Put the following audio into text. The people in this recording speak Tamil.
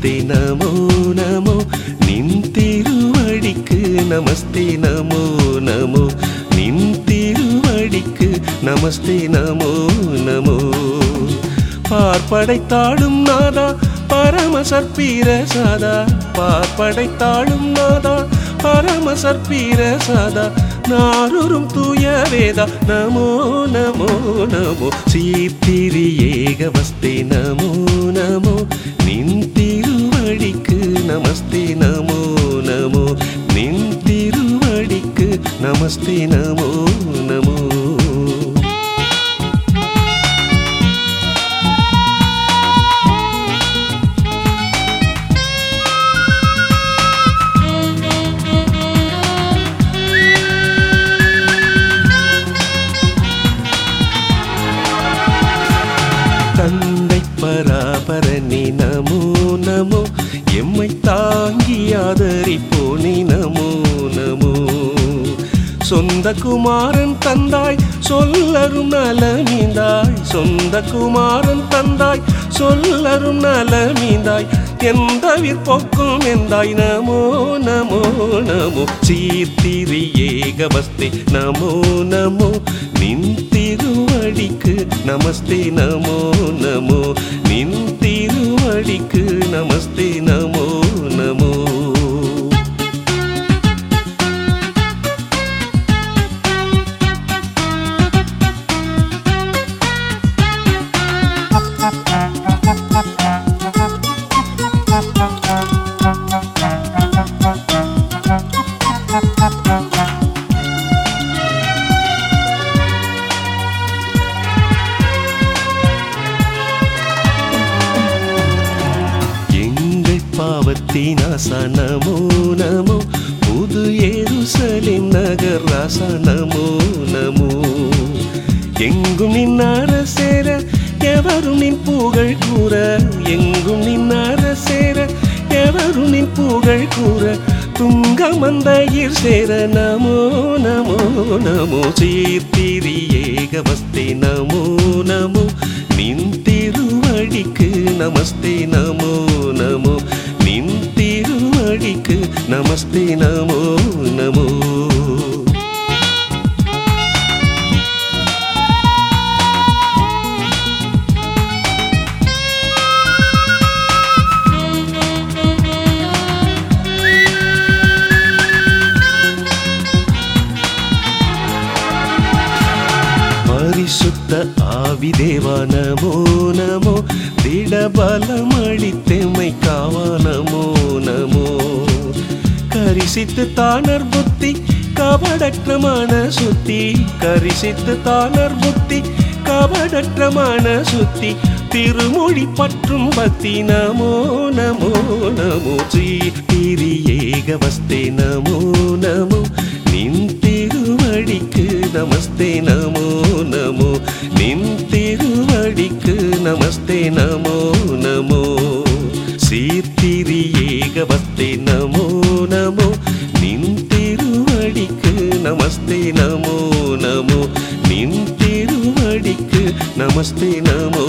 நமஸ்தே நமோ நமோ நின் திருவடிக்கு நமஸ்தே நமோ நமோ நின் திருவடிக்கு நமஸ்தே நமோ நமோ பார்ப்படைத்தாடும் நாதா பரமசற்பீர சாதா பார்ப்படைத்தாடும் நாதா பரமசற்பீர சாதா நாருரும் தூய வேதா நமோ நமோ நமோ சீர்த்திரி ஏகவஸ்தே நமோ நமோ நின் திருவடிக்கு நமஸ்தே நமோ நமோ நின் திருவடிக்கு நமஸ்தே நமோ நமோ தந்தை பராபரணி நமோ நமோ எம்மை தாங்கி ஆதரிப்போனி நமோ நமோ சொந்த குமாரன் தந்தாய் சொல்லரும் நலமீந்தாய் சொந்த குமாரன் தந்தாய் சொல்லரும் நலமீந்தாய் எந்த விற்போக்கும் எந்தாய் நமோ நமோ நமோ சீர்த்திரி ஏகவஸ்தே நமோ நமோ நின் திருவடிக்கு நமஸ்தே நமோ நமோ நின் திருவடிக்கு நமஸ்தே நமோ நமோ எங்கள் பாவத்தின் ஆசா நமோ நமோ புது எருசலின் நகர் ராசா நமோ நமோ எங்கும் நின்னார சேர எவரும் நின் புகழ் கூற எங்கும் நின்னார சேர எவரும் நின் புகழ் கூற துங்க மந்தையில் சேர நமோ நமோ நமோ சீர்த்திரி ஏகவஸ்தே நமோ நமோ நின் திருவடிக்கு நமஸ்தே நமோ நமோ நின் திருவடிக்கு நமஸ்தே நமோ நமோ பரிசுத்த ஆவி தேவா நமோ நமோ திடபலமளித்தெம்மை காவா நமோ நமோ கரிசித்து தானர் புத்தி கபடற்றமான சுத்தி கரிசித்து தானர் புத்தி கபடற்றமான சுத்தி திருமொழி பற்றும் பக்தி நமோ நமோ நமோ ஸ்ரீ திரி ஏகவஸ்தே நமோ நமோ நின் திருவடிக்கு நமஸ்தே நமோ நமோ நின் திருவடிக்கு நமஸ்தே நமோ நமோ சீர்த்திரி ஏகவஸ்தே நமோ நமோ நின் திருவடிக்கு நமஸ்தே நமோ நமோ நின் திருவடிக்கு நமஸ்தே நமோ